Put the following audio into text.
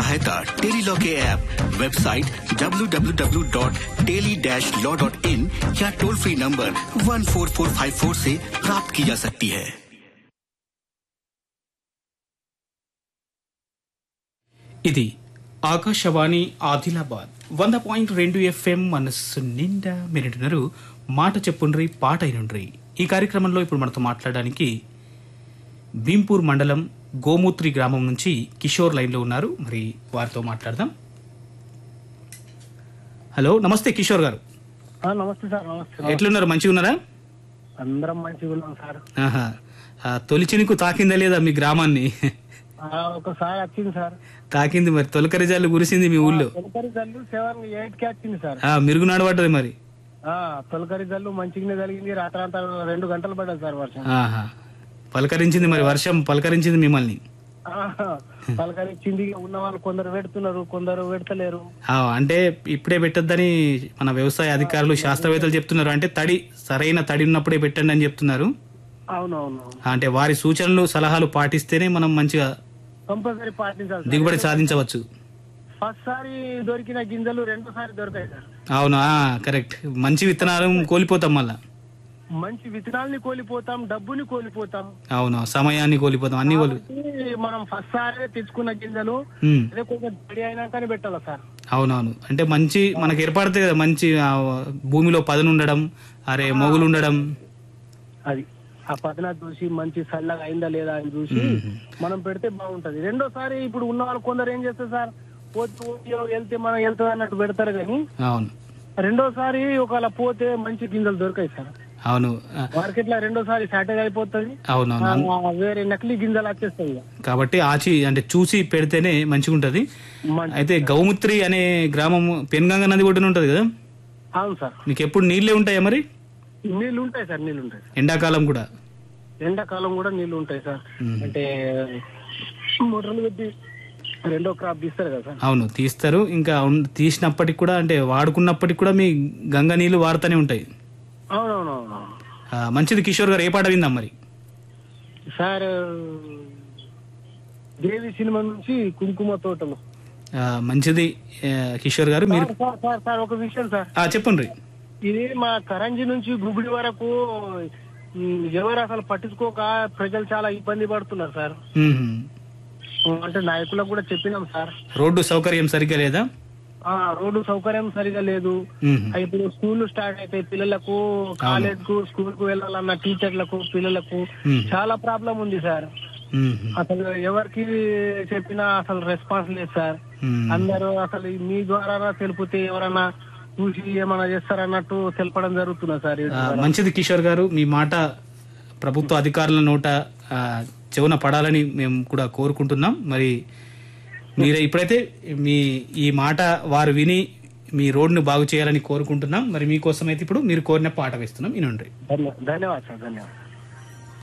सहायता टेलीलॉ के app website www.teli-law.in या टोल फ्री नंबर 14454 से प्राप्त की जा सकती है ఇది ఆకాశవాణి ఆదిలాబాద్ వంద పాయింట్ రెండు ఎఫ్ఎం మనస్సు నిండా మీరింటున్నారు మాట చెప్పుండ్రి పాట అయినుండ్రి ఈ కార్యక్రమంలో ఇప్పుడు మనతో మాట్లాడడానికి భీంపూర్ మండలం గోమూత్రి గ్రామం నుంచి కిషోర్ లైన్లో ఉన్నారు మరి వారితో మాట్లాడదాం హలో నమస్తే కిషోర్ గారు ఆ, నమస్తే సార్ నమస్తే ఎట్లున్నారు మంచిగా ఉన్నారా అందరం మంచిగా ఉన్నాం సార్ ఆహా. ఆ, తొలి చినుకు తాకిందా లేదా మీ గ్రామాన్ని ఆ, ఒకసారి వచ్చింది సార్ తాకింది మరి తొలకరి జాలు కురిసింది మీ ఊళ్ళో తొలకరి జల్లు సెవెన్ ఎయిట్ కి వచ్చింది సార్ ఆ, మిరుగు నడబడ్డది మరి ఆ తొలకరి జల్లు మంచిగానే జరిగింది రాత్రంతా రెండు గంటలు పడ్డది సార్ వర్షం ఆహా పలకరించింది మరి వర్షం పలకరించింది మిమ్మల్ని ఆహా, పలకరించింది ఉన్న వాళ్ళు కొందరు పెడుతున్నారు కొందరు పెడతలేరు ఆ, అంటే ఇప్పుడే పెట్టొద్దని మన వ్యవసాయ అధికారులు శాస్త్రవేత్తలు చెప్తున్నారు అంటే తడి సరైన తడి ఉన్నప్పుడే పెట్టండి అని చెప్తున్నారు అవునవును అంటే వారి సూచనలు సలహాలు పాటిస్తేనే మనం మంచిగా కంపల్సరీ పాటించాలి సార్. దిగుబడి సాధించవచ్చు ఫస్ట్ సారి దొరికిన గింజలు రెండోసారి దొరికాయి సార్ అవును ఆ, కరెక్ట్ మంచి విత్తనాలు కోల్పోతాం మళ్ళా మంచి విత్తనాల్ని కోల్పోతాం డబ్బుని కోల్పోతాం అవును సమయాన్ని కోల్పోతాం అన్ని కోల్పో కాబట్టి మనం ఫస్ట్ సారి తెచ్చుకున్న గింజలు ఉమ్, అదే కొంచెం రెడీ అయినాకనే పెట్టాలి సార్ అవునవును అంటే మంచి మనకు ఏర్పడితే కదా మంచి ఆ, భూమిలో పదును ఉండడం అరే మొగులు ఉండడం అది ఆ పదన చూసి మంచి చల్లగా అయిందా లేదా అని చూసి మనం పెడితే బాగుంటది రెండోసారి ఇప్పుడు ఉన్న వాళ్ళు కొందరు ఏం చేస్తారు సార్ పోతే పోతే వెళ్తే మనం వెళ్తుంది అన్నట్టు పెడతారు కానీ అవును రెండోసారి ఒకవేళ పోతే మంచి గింజలు దొరకాయి సార్ అవును ఆ, మార్కెట్ లో రెండోసారి సాటర్డే అయిపోతుంది అవునవును ఆ, వేరే నకిలీ గింజలు వచ్చేస్తాయి ఇక. కాబట్టి ఆచి అంటే చూసి పెడితేనే మంచిగా ఉంటది మంచి- అయితే గౌముత్రి అనే గ్రామం పెన్గంగ నది ఒడ్డున ఉంటది కదా అవును సార్ మీకు ఎప్పుడు నీళ్ళే ఉంటాయా మరి నీళ్లు ఉంటాయి సార్ నీళ్లు ఉంటాయి ఎండాకాలం కూడా ఎండాకాలం కూడా నీళ్లు ఉంటాయి సార్ అంటే మోటార్లు పెట్టి రెండో క్రాప్ తీస్తారు కదా సార్ అవును తీస్తారు ఇంకా ఉన్- తీసినప్పటికి కూడా అంటే వాడుకున్నప్పటికి కూడా మీ గంగ నీళ్లు వాడుతూనే ఉంటాయి అవునవునవును ఆ, మంచిది కిషోర్ గారు ఏ పాట విందాం మరి సార్ దేవి సినిమా నుంచి కుంకుమ తోటలు ఆ, మంచిది ఆ, కిషోర్ గారు మీరు సార్, సార్ సార్ సార్ ఒక విషయం సార్ ఆ, చెప్పండి ఇది మా కరంజీ నుంచి గుబిడి వరకు ఉమ్, ఎవరు అసలు పట్టించుకోక ప్రజలు చాలా ఇబ్బంది పడుతున్నారు సార్ మ్మ్. అంటే నాయకులకు కూడా చెప్పినాం సార్ రోడ్డు సౌకర్యం సరిగ్గా లేదా ఆ రోడ్డు సౌకర్యం సరిగా లేదు మ్మ్. ఇప్పుడు స్కూల్ స్టార్ట్ అయితే పిల్లలకు కాలేజ్ కు స్కూల్ కు వెళ్ళాలన్న టీచర్లకు పిల్లలకు మ్మ్. చాలా ప్రాబ్లం ఉంది సార్ మ్మ్. అసలు ఎవరికి చెప్పినా అసలు రెస్పాన్స్ లేదు సార్ మ్మ్. అందరూ అసలు మీ ద్వారా తెలిపితే ఎవరన్నా చూసి ఏమైనా చేస్తారన్నట్టు తెలపడం జరుగుతున్నది సార్ ఆ, మంచిది కిషోర్ గారు మీ మాట ప్రభుత్వ అధికారుల నోట ఆ, చెవున పడాలని మేము కూడా కోరుకుంటున్నాం మరి మీరే ఇప్పుడైతే మీ ఈ మాట వారు విని మీ రోడ్ను బాగు చేయాలని కోరుకుంటున్నాం మరి మీకోసం అయితే ఇప్పుడు మీరు కోరిన పాట వేస్తున్నాం వినండి ధన్యవాదాలు సార్ ధన్యవాదాలు